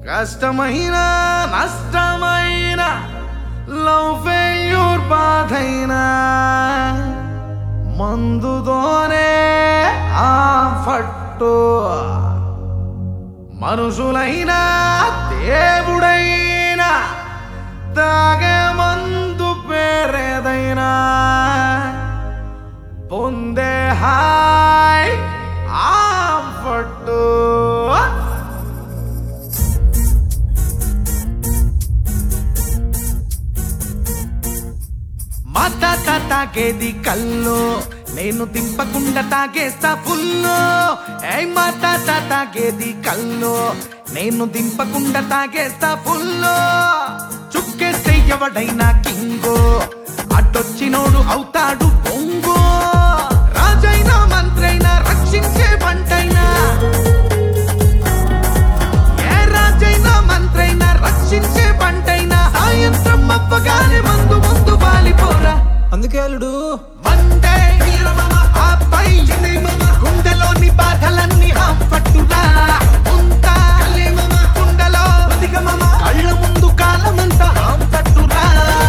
కష్టమైన నష్టమైన love failure బాధైనా మందుతోనే ఆ ఫట్టు మనుషులైనా దేవుడైనా తాగే మందు పేరేదైనా పొందే హాయ్ ఆ ఫట్టు మత తాగేది కల్లో నేను తింపకుండా తాగేస్తా ఫుల్లో ఏ మత తాగేది కల్లో నేను దింపకుండా తాగేస్తా ఫుల్లో చుక్కేస్తే ఎవడైనా కింగో అడ్డొచ్చినోడు అవుతాడు పొంగో రాజైనా మంత్రైనా రక్షించే పంటైనా ఏ రాజైనా మంత్రైనా రక్షించే పంటైనా సాయంత్రం అవ్వగానే మందు ముందు వాలిపోరా అందుకే అల్లుడు మండే వీరమమ ఆపై చిన్నమమ గుండెలోని బాధలన్నీ ఆపట్టురా ఉంటా కలేమమ గుండెలో బతికమమ కళ్ళ ముందు కాలమంతా ఆపట్టురా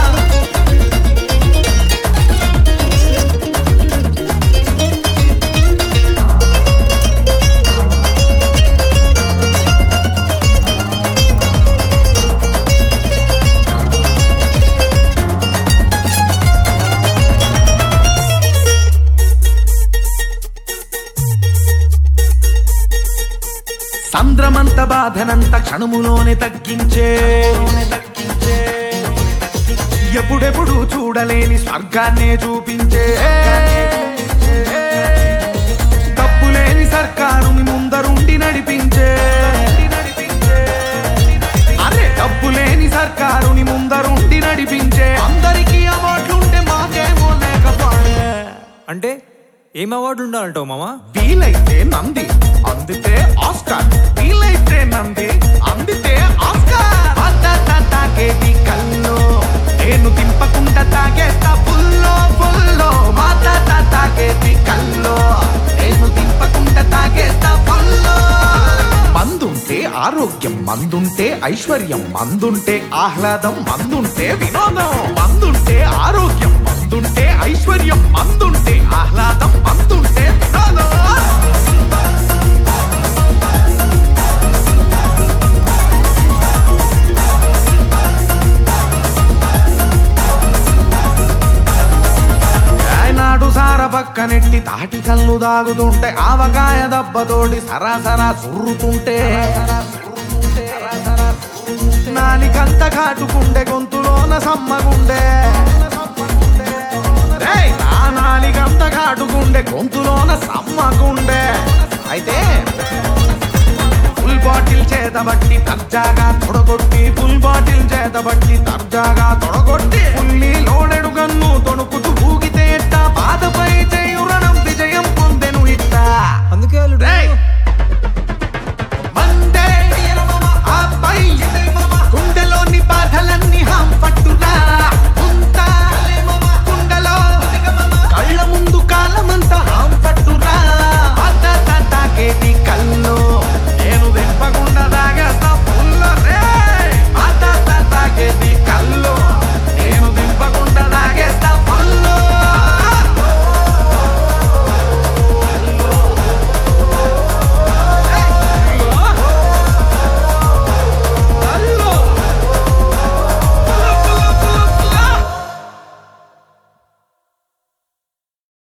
సంద్రమంత బాధనంత క్షణములోనే తగ్గించే ఎప్పుడెప్పుడు చూడలేని స్వర్గాన్నే చూపించే తప్పులేని సర్కారుని ముందరుండి నడిపించే అరే డబ్బులేని సర్కారుని ముందరుండి నడిపించే అందరికీ అవార్డులుంటే మాకేమో లేకపోయే అంటే ఏం అవార్డులు ఉండాలంటావు మామా వీలైతే నంది అందితే ఆస్కార్ వీలైతే నంది అందితే ఆస్కార్ మద్దత తాగేది కల్లో నేను తింపకుండా తాగేస్తా ఫుల్లో ఫుల్లో మద్దత తాగేది కల్లో నేను తింపకుండా తాగేస్తా ఫుల్లో మందుంటే ఆరోగ్యం మందుంటే ఐశ్వర్యం మందుంటే ఆహ్లాదం మందుంటే వినోదం మందుంటే ఆరోగ్యం మందుంటే ఐశ్వర్యం మందుంటే ఆహ్లాదం మందుంటే వినోదం నాడు సార పక్కనెట్టి తాటి కళ్ళు దాగుతుంటే ఆవకాయ దెబ్బతోటి సరాసరా సుర్రుతుంటే నాలికంత కాటుకుండే గొంతులోన సమ్మగుండే రేయ్, నా నాలికంత కాటుకుండే గొంతులోన సమ్మగుండే అయితే ఫుల్ బాటిల్ చేతబట్టి తర్జాగా తొడగొట్టి ఫుల్ బాటిల్ చేతబట్టి తర్జాగా తొడగొట్టి ఫుల్లీ లోడెడు గన్ను తొణుకుతూ ఊగితే ఎట్టా బాధపై చేయురణం విజయం పొందెను ఇట్టా అందుకే అల్లుడు రేయ్,